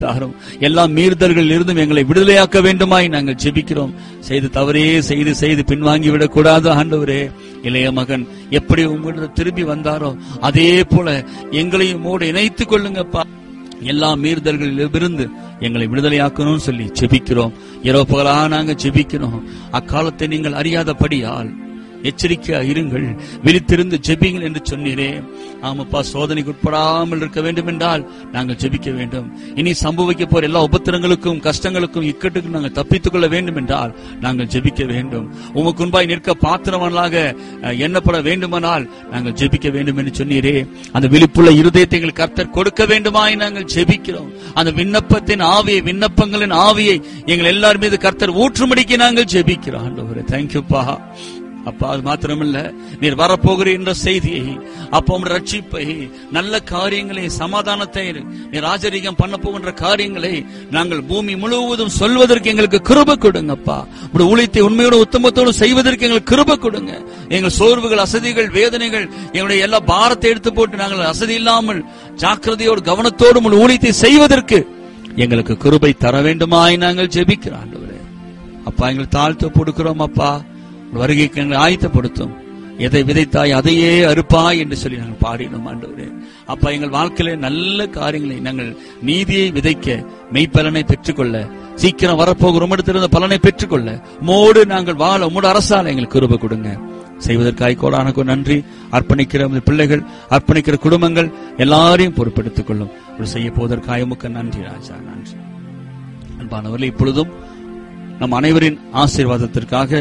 தாரும் எல்லா மீறுதல்களில் இருந்தும் எங்களை விடுதலையாக்க வேண்டுமாய் நாங்கள் ஜெபிக்கிறோம் செய்து தவறே செய்து செய்து பின்வாங்கி விடக்கூடாது ஆண்டவரே இளைய மகன் எப்படி உங்களிடம் திரும்பி வந்தாரோ அதே போல எங்களையும் மோடு இணைத்துக் கொள்ளுங்கப்பா எல்லா மீறுதல்களிலிருந்து எங்களை விடுதலையாக்கணும்னு சொல்லி ஜெபிக்கிறோம் இரவு பகலா நாங்க ஜெபிக்கிறோம் அக்காலத்தை நீங்கள் அறியாதபடியால் எச்சரிக்கையா இருங்கள் விழித்திருந்து ஜெபிங்கள் என்று சொன்னீரே ஆமாப்பா சோதனைக்கு உட்படாமல் இருக்க வேண்டும் என்றால் நாங்கள் ஜெபிக்க வேண்டும் இனி சம்பவிக்க போற எல்லா உபத்திரங்களுக்கும் கஷ்டங்களுக்கும் இக்கட்டுக்கும் நாங்கள் தப்பித்துக் கொள்ள வேண்டும் என்றால் நாங்கள் ஜெபிக்க வேண்டும் உமக்கு முன்பாய் நிற்க பாத்திரவனாக அஹ், எண்ணப்பட வேண்டுமானால் நாங்கள் ஜெபிக்க வேண்டும் என்று சொன்னீரே அந்த விழிப்புள்ள இருதயத்தை எங்களுக்கு கர்த்தர் கொடுக்க வேண்டுமாய் நாங்கள் ஜெபிக்கிறோம் அந்த விண்ணப்பத்தின் ஆவியை விண்ணப்பங்களின் ஆவியை எங்கள் எல்லார் மீது கர்த்தர் ஊற்றும்படிக்கு நாங்கள் ஜெபிக்கிறோம் ஆண்டவரே தேங்க்யூப்பா அப்பா அது மாத்திரமல்ல நீர் வரப்போகிறீர் என்ற செய்தியை அப்பா உம்முடைய ரட்சிப்பை நல்ல காரியங்களை சமாதானத்தை நீர் ஆச்சரியம் பண்ண போகின்ற காரியங்களை நாங்கள் பூமி முழுவதும் சொல்வதற்கு எங்களுக்கு கிருப கொடுங்கப்பா உடைய ஊழியத்தை உண்மையோடு உத்தமத்தோடு செய்வதற்கு எங்களுக்கு கிருப கொடுங்க எங்கள் சோர்வுகள் அசதிகள் வேதனைகள் எங்களுடைய எல்லா பாரத்தை எடுத்து போட்டு நாங்கள் அசதி இல்லாமல் ஜாக்கிரதையோடு கவனத்தோடு உங்கள் ஊழியத்தை செய்வதற்கு எங்களுக்கு கிருபை தர வேண்டுமாய் நாங்கள் ஜெபிக்கிறோம் ஆண்டவரே அப்பா எங்கள் தாழ்த்து கொடுக்கிறோம் அப்பா உங்கள் வருகைக்கு எங்களை ஆயத்தப்படுத்தும் எதை விதைத்தாய் அதையே அறுப்பாய் என்று சொல்லி நாங்கள் பாடினோம் ஆண்டவரே அப்பா எங்கள் வாழ்க்கையில நல்ல காரியங்களை நாங்கள் நீதியை விதைக்க மெய்ப்பலனை பெற்றுக்கொள்ள சீக்கிரம் வரப்போகிற உம்மிடத்திலிருந்து பலனை பெற்றுக்கொள்ள மோடு நாங்கள் வாழ உம்மோடு அரசால எங்களுக்கு கிருபை கொடுங்க செய்வதற்காய் கோடானுக்கு நன்றி அர்ப்பணிக்கிற உமது பிள்ளைகள் அர்ப்பணிக்கிற குடும்பங்கள் எல்லாரையும் பொறுப்பெடுத்துக் கொள்ளும் ஒரு செய்ய போவதற்காக உமக்கு நன்றி ராஜா நன்றி அன்பானவர்களே இப்பொழுதும் நம் அனைவரின் ஆசீர்வாதத்திற்காக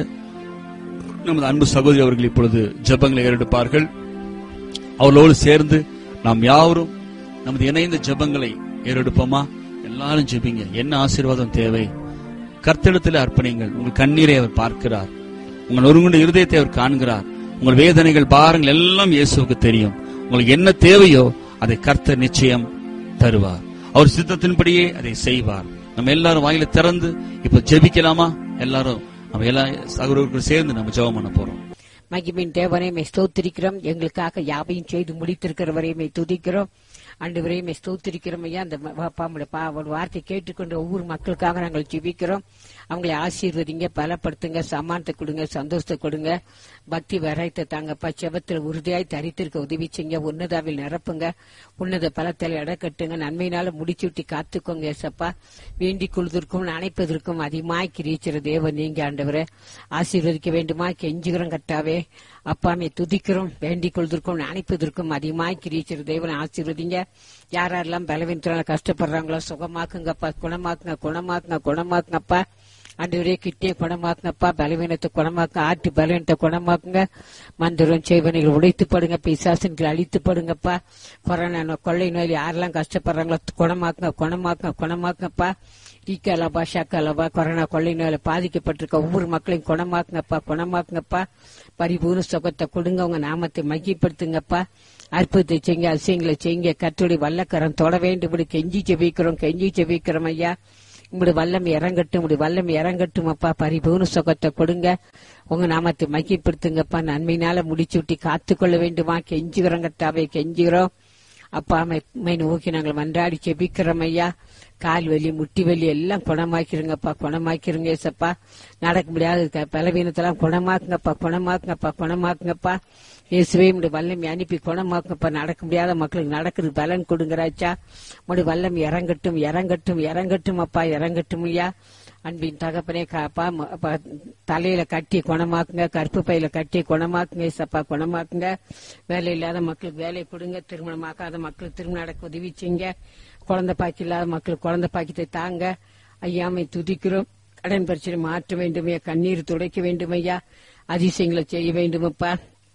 நமது அன்பு சகோதரி அவர்கள் இப்பொழுது ஜெபங்களை ஏறெடுப்பார்கள் அவர்களோடு சேர்ந்து நாம் யாவரும் நமது இணைந்த ஜெபங்களை ஏறெடுப்போமா எல்லாரும் ஜெபிங்க என்ன ஆசீர்வாதம் தேவை கர்த்தரிடத்தில் அர்ப்பணிங்கள் உங்கள் கண்ணீரை அவர் பார்க்கிறார் உங்கள் ஒருங்குண்ட இருதயத்தை அவர் காண்கிறார் உங்கள் வேதனைகள் பாரங்கள் எல்லாம் இயேசுவுக்கு தெரியும் உங்களுக்கு என்ன தேவையோ அதை கர்த்தர் நிச்சயம் தருவார் அவர் சித்தத்தின்படியே அதை செய்வார் நம்ம எல்லாரும் வாயில திறந்து இப்ப ஜெபிக்கலாமா எல்லாரும் நம்ம எல்லா சகோதரர்கள் சேர்ந்து நம்ம ஜெபம் பண்ண போறோம் மகிமின் தேவனை மை ஸ்தோத்திரிக்கிறோம் எங்களுக்காக யாவையும் செய்து முடித்திருக்கிறவரை மை துதிக்கிறோம் அண்டு வரையும் ஸ்தோத்திரிக்கிறோம் ஐயா அந்த பாம்புடைய பா ஒரு வார்த்தை கேட்டுக்கொண்டு ஒவ்வொரு மக்களுக்காக நாங்கள் ஜெபிக்கிறோம் அவங்களை ஆசீர்வதிங்க பலப்படுத்துங்க சமானத்தை கொடுங்க சந்தோஷத்தை கொடுங்க பக்தி வரைத்த தாங்கப்பா செபத்தில் உறுதியாய் தரித்திருக்க உதவி செய்யுங்க உன்னதாவில் நிரப்புங்க உன்னத பலத்தில் இடக்கட்டுங்க நன்மையினால முடிச்சு விட்டு காத்துக்கோங்க ஏசப்பா வேண்டிக் கொள்வதற்கும் அணைப்பதற்கும் அதிகமாய் கிரிச்சிற தேவன் நீங்க ஆண்டவரை ஆசீர்வதிக்க வேண்டுமா கெஞ்சுகிறோம் கட்டாவே அப்பாமே துதிக்கிறோம் வேண்டிக் கொள்வதற்கும் அணைப்பதற்கும் அதிகமாய் கிரிச்சிற தேவனை ஆசீர்வதிங்க யார் யாரெல்லாம் பலவீனத்தினால கஷ்டப்படுறாங்களோ சுகமாக்குங்கப்பா குணமாக்குங்க குணமாக்குங்க குணமாக்குங்கப்பா ஆண்டவரே கிட்டே குணமாக்குங்கப்பா பலவீனத்தை குணமாக்க ஆட்டு பலவீனத்தை குணமாக்குங்க மந்திரம் செய்வனைகள் உடைத்து படுங்க பிசாசன்கள் அழித்து படுங்கப்பா கொரோனா நோய், கொள்ளை நோயில் யாரெல்லாம் கஷ்டப்படுறாங்களோ குணமாக்குங்க குணமாக்குங்க குணமாக்குங்கப்பா ஈக்கலபா ஷக்கலபா கொரோனா கொள்ளை நோயில பாதிக்கப்பட்டிருக்க ஒவ்வொரு மக்களையும் குணமாக்குங்கப்பா குணமாக்குங்கப்பா பரிபூர்ண சுகத்தை கொடுங்க உங்க நாமத்தை மகிப்படுத்துங்கப்பா அற்புதத்தை செய்யுங்க அதிசயங்களை செய்யுங்க கத்துடைய வல்லக்கரம் தொட வேண்டும் கெஞ்சி ஜெபிக்கிறோம் கெஞ்சி ஜெபிக்கிறோம் ஐயா உங்களுடைய வல்லம் இறங்கட்டும் உங்களுடைய வல்லம் இறங்கட்டும் அப்பா பரிபூர்ண சுகத்தை கொடுங்க உங்க நாமத்தை மகிப்படுத்துங்கப்பா நன்மையினால முடிச்சு விட்டு காத்துக்கொள்ள வேண்டுமா கெஞ்சுகிறோம் கட்டாவே கெஞ்சுகிறோம் அப்பா மை நோக்கி நாங்கள் மன்றாடி செபிக்கிறோம் ஐயா கால் வலி முட்டி வலி எல்லாம் குணமாக்கிருங்கப்பா குணமாக்கிருங்க ஏசப்பா நடக்க முடியாத க- பலவீனத்தெல்லாம் குணமாக்குங்கப்பா குணமாக்குங்கப்பா குணமாக்குங்கப்பா இயேசுவே உடைய வல்லம் அனுப்பி குணமாக்குங்கப்பா நடக்க முடியாத மக்களுக்கு நடக்கிறது பலன் கொடுங்கராச்சா உடைய வல்லம் இறங்கட்டும் இறங்கட்டும் இறங்கட்டும் அப்பா இறங்கட்டும் ஐயா அன்பின் தகப்பனே காப்பா ம- அப்பா, தலையில கட்டி குணமாக்குங்க கருப்பு பையில கட்டி குணமாக்குங்க ஏசப்பா குணமாக்குங்க வேலை இல்லாத மக்களுக்கு வேலை கொடுங்க திருமணமாக்காத மக்களுக்கு திருமணம் நடக்க உதவி செய்யுங்க குழந்தை பாக்கி இல்லாத மக்களுக்கு குழந்தை பாக்கியத்தை தாங்க ஐயாமை துதிக்கிறோம் கடன் பிரச்சனை மாற்ற வேண்டுமையா கண்ணீர் துடைக்க வேண்டுமையா அதிசயங்களை செய்ய வேண்டுமப்பா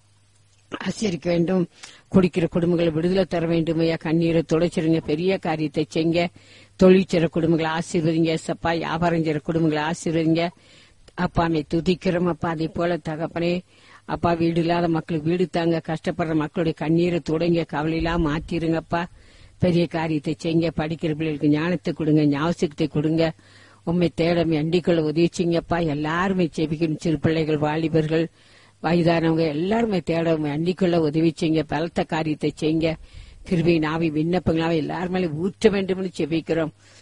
ஆசிரிக்க வேண்டும் குடிக்கிற குடும்பங்களை விடுதலை தர வேண்டும் ஐயா கண்ணீரை துடைச்சிருங்க பெரிய காரியத்தை செய்யுங்க தொழில் செய்ற குடும்பங்களை ஆசீர்வதிங்க சப்பா வியாபாரம் செய்ற குடும்பங்களை ஆசீர்வதிங்க அப்பாமை துதிக்கிறோம் அப்பா அதே போல தகப்பனே அப்பா வீடு இல்லாத மக்களுக்கு வீடு தாங்க கஷ்டப்படுற மக்களுடைய கண்ணீரை துடைங்க கவலையெல்லாம் மாத்திருங்கப்பா பெரிய காரியத்தை செய்யுங்க படிக்கிற பிள்ளைகளுக்கு ஞானத்தை கொடுங்க ஞாபகத்தை கொடுங்க உண்மை தேடம் அண்டிக்குள்ள உதவிச்சிங்கப்பா எல்லாருமே செபிக்கணும் சிறு பிள்ளைகள் வாலிபர்கள் வயதானவங்க எல்லாருமே தேட அன்னிக்குள்ள உதவி செய்யுங்க பலத்த காரியத்தை செய்யுங்க கிருபை நாவி விண்ணப்பங்களாவே எல்லாருமே ஊற்ற வேண்டும்னு செபிக்கிறோம்